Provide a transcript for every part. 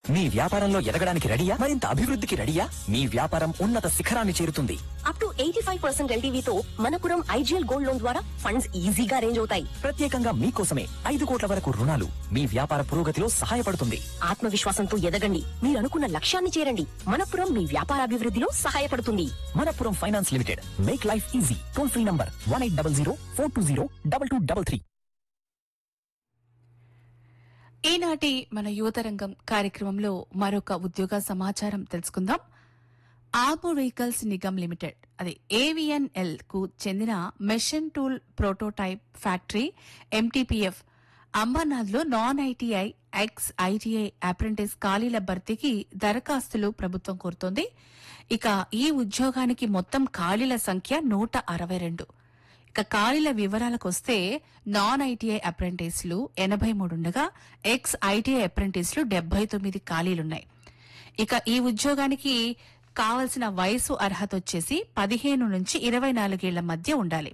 మీ వ్యాపారంలో ఎదగడానికి రెడీయా మరింత అభివృద్ధికి రెడీయా మీ వ్యాపారం ఉన్నత శిఖరాన్ని చేరుతుంది up to eighty five percent ఎల్టీవీతో మనపురం ఐజీఎల్ గోల్డ్ లోన్ ద్వారా ఫండ్స్ ఈజీగా రేంజ్ అవుతాయి ప్రత్యేకంగా మీకోసమే ఐదు కోట్ల వరకు రుణాలు మీ వ్యాపార పురోగతిలో సహాయపడుతుంది ఆత్మవిశ్వాసంతో ఎదగండి మీరు అనుకున్న లక్ష్యాన్ని చేరండి మనపురం మీ వ్యాపార అభివృద్ధిలో సహాయపడుతుంది Manappuram finance limited make life easy toll free number one eight double zero four two zero double two double three ఈనాటి మన యువతరంగం కార్యక్రమంలో మరొక ఉద్యోగ సమాచారం తెలుసుకుందాం ఆబు వెహికల్స్ నిగమ్ లిమిటెడ్ అది ఏవిఎన్ఎల్ కు చెందిన machine tool prototype factory MTPF Ambernath లో non ITI ex ITI apprentice ఖాళీల భర్తీకి దరఖాస్తులు ప్రభుత్వం కోరుతోంది ఇక ఈ ఉద్యోగానికి మొత్తం ఖాళీల సంఖ్య నూట అరవై రెండు ఇక ఖాళీల వివరాలకు వస్తే నాన్ ఐటీఐ అప్రెంటిస్లు ఎనభై మూడుండగా ఎక్స్ ఐటీఐ అప్రెంటిస్లు డెబ్బై తొమ్మిది ఖాళీలున్నాయి ఇక ఈ ఉద్యోగానికి కావలసిన వయసు అర్హత వచ్చేసి పదిహేను నుంచి ఇరవై నాలుగేళ్ల మధ్య ఉండాలి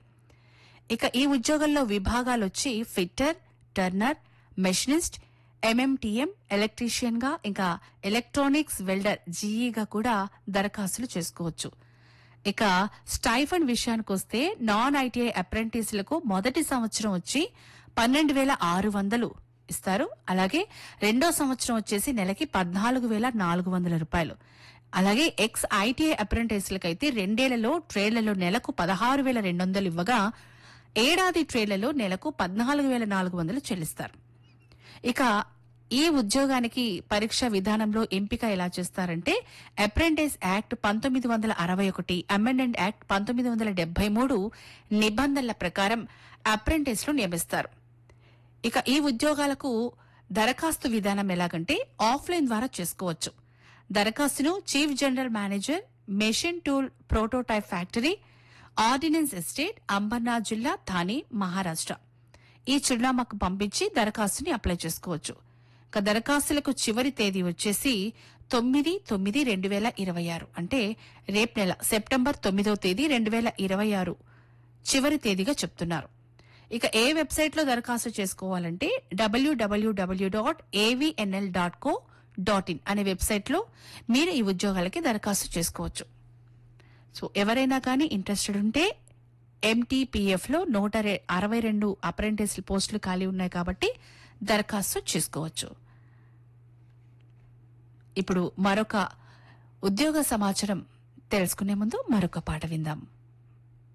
ఇక ఈ ఉద్యోగంలో విభాగాలు వచ్చి fitter turner machinist MMTM electrician గా ఇంకా ఎలక్ట్రానిక్స్ వెల్డర్ జీఈగా కూడా దరఖాస్తులు చేసుకోవచ్చు ఇక స్టైఫండ్ విషయానికి వస్తే నాన్ ఐటీఐ అప్రెంటిస్లకు మొదటి సంవత్సరం వచ్చి పన్నెండు వేల ఆరు వందలు ఇస్తారు అలాగే రెండో సంవత్సరం వచ్చేసి నెలకి పద్నాలుగు వేల నాలుగు వందల రూపాయలు అలాగే ఎక్స్ ఐటీఐ అప్రెంటిస్లకు అయితే రెండేళ్లలో ట్రేడ్లలో నెలకు పదహారు వేల రెండు వందలు ఇవ్వగా ఏడాది ట్రేడ్లలో నెలకు పద్నాలుగు వేల నాలుగు వందలు చెల్లిస్తారు ఇక ఈ ఉద్యోగానికి పరీక్ష విధానంలో ఎంపిక ఎలా చేస్తారంటే అప్రెంటిస్ యాక్ట్ పంతొమ్మిది వందల అరవై ఒకటి అమెండెంట్ యాక్ట్ పంతొమ్మిది వందల డెబ్బై మూడు నిబంధనల ప్రకారం అప్రెంటిస్లు నియమిస్తారు ఇక ఈ ఉద్యోగాలకు దరఖాస్తు విధానం ఎలాగంటే ఆఫ్లైన్ ద్వారా చేసుకోవచ్చు దరఖాస్తును chief general manager machine tool prototype factory ordnance estate Ambernath జిల్లా థానే మహారాష్ట్ర ఈ చిరునామాకు పంపించి దరఖాస్తుని అప్లై చేసుకోవచ్చు ఇక దరఖాస్తులకు చివరి తేదీ వచ్చేసి తొమ్మిది తొమ్మిది రెండు వేల ఇరవై ఆరు అంటే రేపు నెల సెప్టెంబర్ తొమ్మిదో తేదీ రెండు వేల ఇరవై ఆరు చివరి తేదీగా చెప్తున్నారు ఇక ఏ వెబ్సైట్ లో దరఖాస్తు చేసుకోవాలంటే WWW dot AVNL dot co dot in అనే వెబ్సైట్ లో మీరు ఈ ఉద్యోగాలకి దరఖాస్తు చేసుకోవచ్చు సో ఎవరైనా కానీ ఇంట్రెస్టెడ్ ఉంటే ఎంటీపీఎఫ్ లో నూట రె- అరవై రెండు అప్రెంటిస్ పోస్టులు ఖాళీ ఉన్నాయి కాబట్టి దరఖాస్తు చేసుకోవచ్చు ఇప్పుడు మరొక ఉద్యోగ సమాచారం తెలుసుకునే ముందు మరొక పాట విందాం